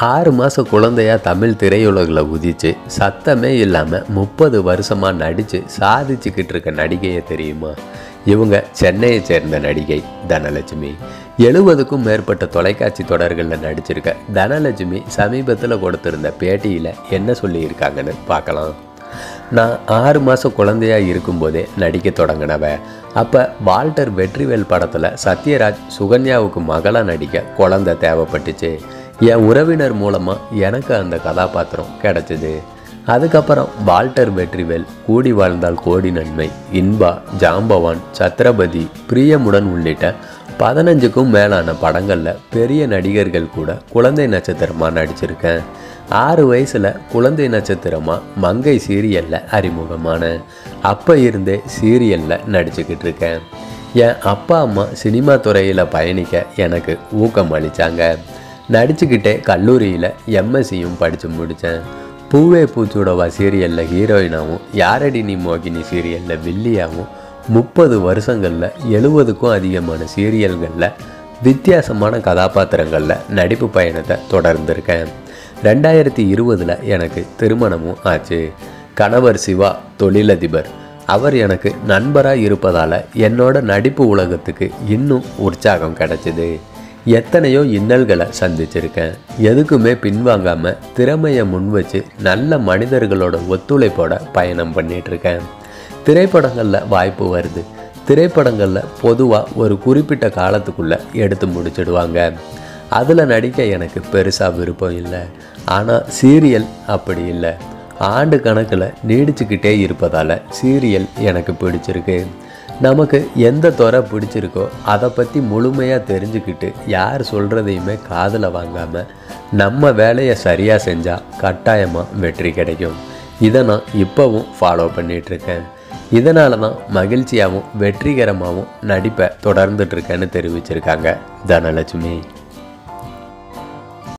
ஆறு மாத குழந்தையா தமிழ் திரையுலகில் உதிச்சு சத்தமே இல்லாமல் முப்பது வருஷமாக நடித்து சாதிச்சுக்கிட்டு இருக்க நடிகையை தெரியுமா இவங்க சென்னையை சேர்ந்த நடிகை தனலட்சுமி எழுபதுக்கும் மேற்பட்ட தொலைக்காட்சி தொடர்களில் நடிச்சிருக்க தனலட்சுமி சமீபத்தில் கொடுத்திருந்த பேட்டியில் என்ன சொல்லியிருக்காங்கன்னு பார்க்கலாம் நான் ஆறு மாதம் குழந்தையா இருக்கும்போதே நடிக்க தொடங்கினவ அப்போ வால்டர் வெற்றிவேல் படத்தில் சத்யராஜ் சுகன்யாவுக்கு மகளாக நடிக்க குழந்தை தேவைப்பட்டுச்சு என் உறவினர் மூலமாக எனக்கு அந்த கதாபாத்திரம் கிடைச்சிது அதுக்கப்புறம் வால்டர் வெற்றிவேல் கூடி வாழ்ந்தால் கோடி நன்மை இன்பா ஜாம்பவான் சத்ரபதி பிரியமுடன் உள்ளிட்ட பதினஞ்சுக்கும் மேலான படங்களில் பெரிய நடிகர்கள் கூட குழந்தை நட்சத்திரமாக நடிச்சிருக்கேன் ஆறு வயசில் குழந்தை நட்சத்திரமாக மங்கை சீரியலில் அறிமுகமான அப்போ இருந்தே சீரியலில் நடிச்சுக்கிட்டு இருக்கேன் என் அப்பா அம்மா சினிமா துறையில் பயணிக்க எனக்கு ஊக்கம் அளித்தாங்க நடிச்சுக்கிட்டே கல்லூரியில் எம்எஸ்சியும் படித்து முடித்தேன் பூவே பூச்சூடவா சீரியலில் ஹீரோயினாகவும் யாரடி நீ மோகினி சீரியலில் வில்லியாகவும் முப்பது வருஷங்களில் எழுபதுக்கும் அதிகமான சீரியல்களில் வித்தியாசமான கதாபாத்திரங்களில் நடிப்பு பயணத்தை தொடர்ந்திருக்கேன் ரெண்டாயிரத்தி இருபதில் எனக்கு திருமணமும் ஆச்சு கணவர் சிவா தொழிலதிபர் அவர் எனக்கு நண்பராக இருப்பதால் என்னோட நடிப்பு உலகத்துக்கு இன்னும் உற்சாகம் கிடைச்சிது எத்தனையோ இன்னல்களை சந்திச்சிருக்கேன் எதுக்குமே பின்வாங்காமல் திறமையை முன் வச்சு நல்ல மனிதர்களோட ஒத்துழைப்போட பயணம் பண்ணிட்டு இருக்கேன் திரைப்படங்களில் வாய்ப்பு வருது திரைப்படங்களில் பொதுவாக ஒரு குறிப்பிட்ட காலத்துக்குள்ளே எடுத்து முடிச்சிடுவாங்க அதில் நடிக்க எனக்கு பெருசாக விருப்பம் இல்லை ஆனால் சீரியல் அப்படி இல்லை ஆண்டு கணக்கில் நீடிச்சுக்கிட்டே இருப்பதால் சீரியல் எனக்கு பிடிச்சிருக்கு நமக்கு எந்த துறை பிடிச்சிருக்கோ அதை பற்றி முழுமையாக தெரிஞ்சுக்கிட்டு யார் சொல்கிறதையுமே காதில் வாங்காமல் நம்ம வேலையை சரியாக செஞ்சால் கட்டாயமாக வெற்றி கிடைக்கும் இதை நான் இப்போவும் ஃபாலோ பண்ணிகிட்ருக்கேன் இதனால தான் மகிழ்ச்சியாகவும் வெற்றிகரமாகவும் நடிப்பை தொடர்ந்துட்டுருக்கேன்னு தெரிவிச்சிருக்காங்க தனலட்சுமி